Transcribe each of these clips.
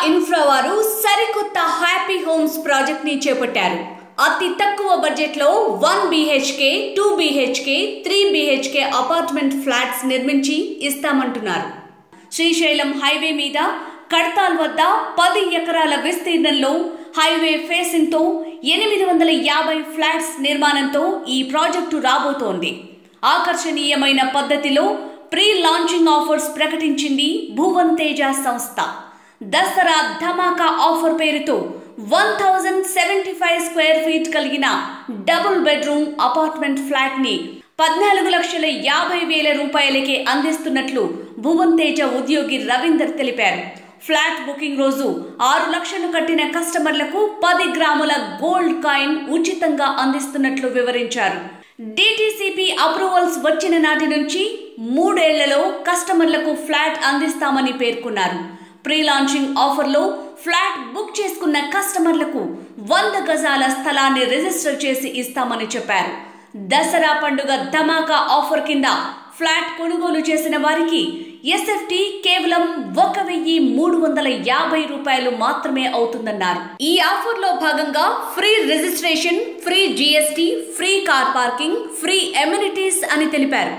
Infra వారు సరికొత్త happy homes project ని చేపట్టారు అతి తక్కువ బడ్జెట్ లో one BHK two BHK three BHK apartment flats నిర్మించి ఇస్తామంటున్నారు శ్రీశైలం హైవే మీద కడతాల్ వద్ద పది ఎకరాల విస్తీర్ణంలో హైవే ఫేసింగ్ తో ఎనిమిది వందల యాభై ఫ్లాట్స్ నిర్మాణంతో ఈ ప్రాజెక్టు రాబోతోంది ఆకర్షణీయమైన పద్ధతిలో ప్రీ లాంచింగ్ ఆఫర్స్ ప్రకటించింది భువన్ తేజ సంస్థ దసరా ధమాకా ఆఫర్ పేరుతో one thousand seventy five square feet కలిగిన డబుల్ బెడ్రూమ్ అపార్ట్మెంట్ ఫ్లాట్ ని పద్నాలుగు లక్షల యాభై వేల రూపాయలకే అందిస్తున్నట్లు భువన్ తేజ ఉద్యోగి రవీందర్ తెలిపారు ఫ్లాట్ బుకింగ్ రోజు ఆరు లక్షలు కట్టిన కస్టమర్లకు పది గ్రాముల గోల్డ్ కాయిన్ ఉచితంగా అందిస్తున్నట్లు వివరించారు డిటిసిపి అప్రూవల్స్ వచ్చిన నాటి నుంచి మూడేళ్లలో కస్టమర్లకు ఫ్లాట్ అందిస్తామని పేర్కొన్నారు ప్రీ లాంచింగ్ ఆఫర్లో ఫ్లాట్ బుక్ చేసుకున్న కస్టమర్లకు వంద గజాల స్థలాన్ని రిజిస్టర్ చేసి ఇస్తామని చెప్పారు దసరా పండుగ ధమాకా ఆఫర్ కింద ఫ్లాట్ కొనుగోలు చేసిన వారికి ఎస్ఎఫ్టి కేవలం ఒక వెయ్యి మూడు వందల యాభై రూపాయలు మాత్రమే అవుతుందన్నారు ఈ ఆఫర్ లో భాగంగా free registration free GST free car parking free amenities అని తెలిపారు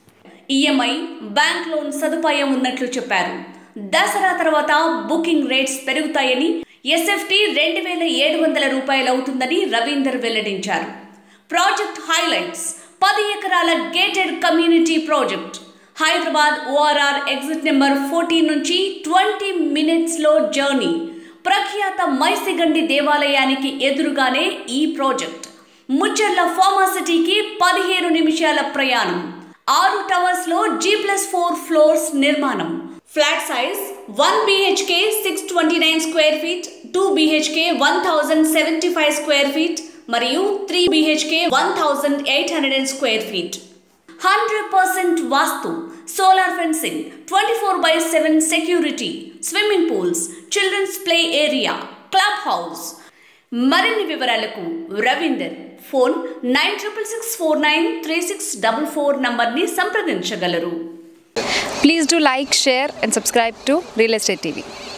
ఈఎంఐ బ్యాంక్ లోన్ సదుపాయం ఉన్నట్లు చెప్పారు దసరా తర్వాత బుకింగ్ రేట్స్ పెరుగుతాయని ఎస్ఎఫ్టి రెండు వేల ఏడు వందల రూపాయలు అవుతుందని రవీందర్ వెల్లడించారు ప్రాజెక్ట్ హైలైట్స్ పది ఎకరాల gated community project Hyderabad ORR exit number fourteen నుంచి ట్వంటీ మినిట్స్లో జర్నీ ప్రఖ్యాత మైసిగండి దేవాలయానికి ఎదురుగానే ఈ ప్రాజెక్ట్ ముచ్చర్ల ఫార్మాసిటీకి పదిహేను నిమిషాల ప్రయాణం ఆరు టవర్స్ లో జీ ప్లస్ ఫోర్ ఫ్లోర్స్ నిర్మాణం flat size one BHK six twenty nine square feet two BHK one thousand seventy five square feet మరియు three BHK one thousand eight hundred square feet hundred percent vastu solar fencing twenty four by seven security swimming pools children's play area club house మరిన్ని వివరాలకు Ravinder phone nine triple six four nine three six double four నంబర్ని సంప్రదించగలరు Please do like, share, and subscribe to Real Estate TV.